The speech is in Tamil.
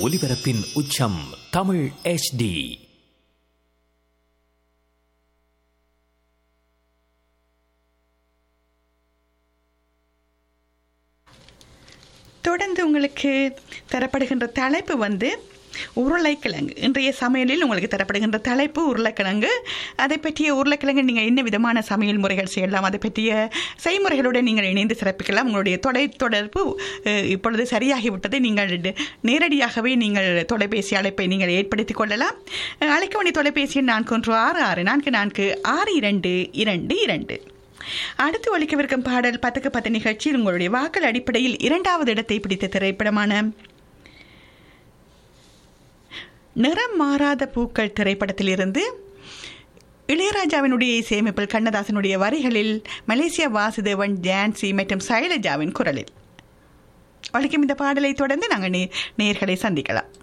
ஒலிபரப்பின் உச்சம் தமிழ் HD தொடர்ந்து உங்களுக்கு தரப்படுகின்ற தலைப்பு வந்து உருளைக்கிழங்கு இன்றைய சமையலில் உங்களுக்கு தரப்படுகின்ற தலைப்பு உருளைக்கிழங்கு அதை பற்றிய உருளைக்கிழங்கு நீங்கள் என்ன விதமான சமையல் முறைகள் செய்யலாம் அதை பற்றிய செய்முறைகளுடன் நீங்கள் இணைந்து சிறப்பிக்கலாம் உங்களுடைய தொடை தொடர்பு அஹ், இப்பொழுது சரியாகிவிட்டதை நீங்கள் ட- நேரடியாகவே நீங்கள் தொலைபேசி அழைப்பை நீங்கள் ஏற்படுத்திக் கொள்ளலாம் அஹ், அழைக்க வேண்டிய தொலைபேசி எண் நான்கு ஒன்று ஆறு ஆறு நான்கு நான்கு ஆறு இரண்டு இரண்டு இரண்டு அடுத்து ஒழிக்கவிருக்கும் பாடல் பத்துக்கு பத்து நிகழ்ச்சியில் உங்களுடைய வாக்கள் அடிப்படையில் இரண்டாவது இடத்தை பிடித்த திரைப்படமான நிறம் மாறாத பூக்கள் திரைப்படத்திலிருந்து இளையராஜாவினுடைய இசையமைப்பில் கண்ணதாசனுடைய வரிகளில் மலேசியா வாசுதேவன் ஜான்சி மற்றும் சைலஜாவின் குரலில் வழக்கம் இந்த பாடலை தொடர்ந்து நாங்கள் நே நேர்களை சந்திக்கலாம்